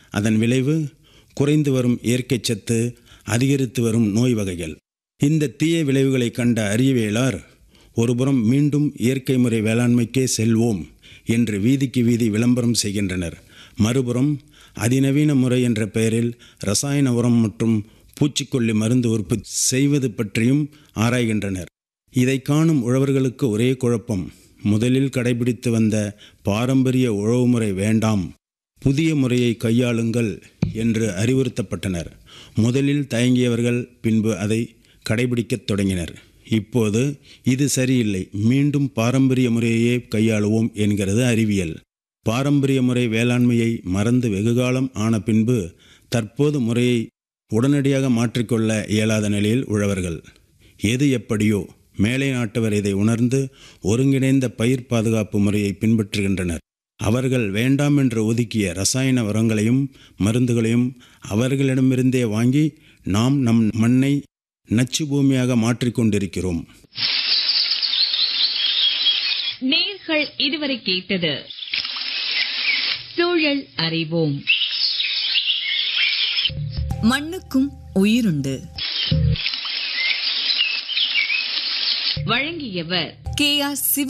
அதன் விளைவு குறைந்து வரும் இயற்கை சத்து அதிகரித்து வரும் நோய் வகைகள் இந்த தீய விளைவுகளை கண்ட அறிவியலார் ஒருபுறம் மீண்டும் இயற்கை முறை வேளாண்மைக்கே செல்வோம் என்று வீதிக்கு வீதி விளம்பரம் செய்கின்றனர் மறுபுறம் அதிநவீன முறை என்ற பெயரில் ரசாயன உரம் மற்றும் பூச்சிக்கொல்லி மருந்து உற்பத்தி செய்வது பற்றியும் ஆராய்கின்றனர் இதை காணும் உழவர்களுக்கு ஒரே குழப்பம் முதலில் கடைபிடித்து வந்த பாரம்பரிய உழவு முறை வேண்டாம் புதிய முறையை கையாளுங்கள் என்று அறிவுறுத்தப்பட்டனர் முதலில் தயங்கியவர்கள் பின்பு அதை கடைபிடிக்கத் தொடங்கினர் இப்போது இது சரியில்லை மீண்டும் பாரம்பரிய முறையையே கையாளுவோம் என்கிறது அறிவியல் பாரம்பரிய முறை வேளாண்மையை மறந்து வெகுகாலம் ஆன பின்பு தற்போது முறையை உடனடியாக மாற்றிக்கொள்ள இயலாத நிலையில் உழவர்கள் எது எப்படியோ மேலை நாட்டவர் இதை உணர்ந்து ஒருங்கிணைந்த பயிர் பாதுகாப்பு முறையை பின்பற்றுகின்றனர் அவர்கள் வேண்டாம் என்று ஒதுக்கிய ரசாயன உரங்களையும் மருந்துகளையும் அவர்களிடமிருந்தே வாங்கி நாம் நம் மண்ணை நச்சு பூமியாக மாற்றிக்கொண்டிருக்கிறோம் நேர்கள் இதுவரை கேட்டது சூழல் அறிவோம் மண்ணுக்கும் உயிருண்டு வழங்கியவர் கே ஆர் சிவ